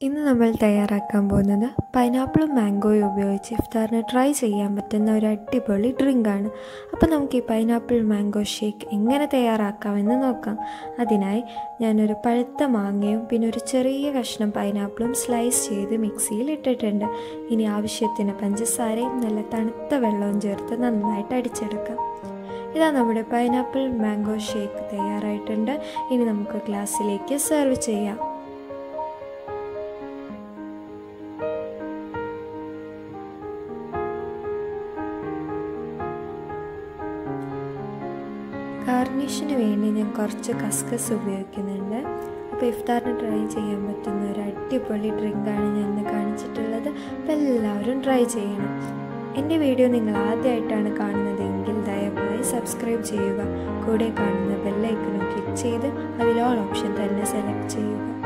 ഇന്ന് നമ്മൾ തയ്യാറാക്കാൻ പോകുന്നത് പൈനാപ്പിളും മാംഗോയും ഉപയോഗിച്ച് ഇഫ്താറിന് ട്രൈ ചെയ്യാൻ പറ്റുന്ന ഒരു അടിപൊളി ഡ്രിങ്കാണ് അപ്പോൾ നമുക്ക് ഈ പൈനാപ്പിൾ മാംഗോ ഷേക്ക് എങ്ങനെ തയ്യാറാക്കാമെന്ന് നോക്കാം അതിനായി ഞാനൊരു പഴുത്ത മാങ്ങയും പിന്നെ ഒരു ചെറിയ കഷ്ണം പൈനാപ്പിളും സ്ലൈസ് ചെയ്ത് മിക്സിയിൽ ഇട്ടിട്ടുണ്ട് ഇനി ആവശ്യത്തിന് പഞ്ചസാരയും നല്ല തണുത്ത വെള്ളവും ചേർത്ത് നന്നായിട്ട് അടിച്ചെടുക്കാം ഇതാ നമ്മുടെ പൈനാപ്പിൾ മാംഗോ ഷേക്ക് തയ്യാറായിട്ടുണ്ട് ഇനി നമുക്ക് ഗ്ലാസ്സിലേക്ക് സെർവ് ചെയ്യാം ഗാർണിഷിന് വേണ്ടി ഞാൻ കുറച്ച് കസ്കസ് ഉപയോഗിക്കുന്നുണ്ട് അപ്പോൾ ഇഫ്താറിന് ട്രൈ ചെയ്യാൻ പറ്റുന്ന ഒരു അടിപൊളി ഡ്രിങ്കാണ് ഞാൻ ഇന്ന് കാണിച്ചിട്ടുള്ളത് അപ്പോൾ എല്ലാവരും ട്രൈ ചെയ്യണം എൻ്റെ വീഡിയോ നിങ്ങൾ ആദ്യമായിട്ടാണ് കാണുന്നതെങ്കിൽ ദയവായി സബ്സ്ക്രൈബ് ചെയ്യുക കൂടെ കാണുന്ന ബെല്ലൈക്കണും ക്ലിക്ക് ചെയ്ത് അതിൽ ഓൾ ഓപ്ഷൻ തന്നെ സെലക്ട് ചെയ്യുക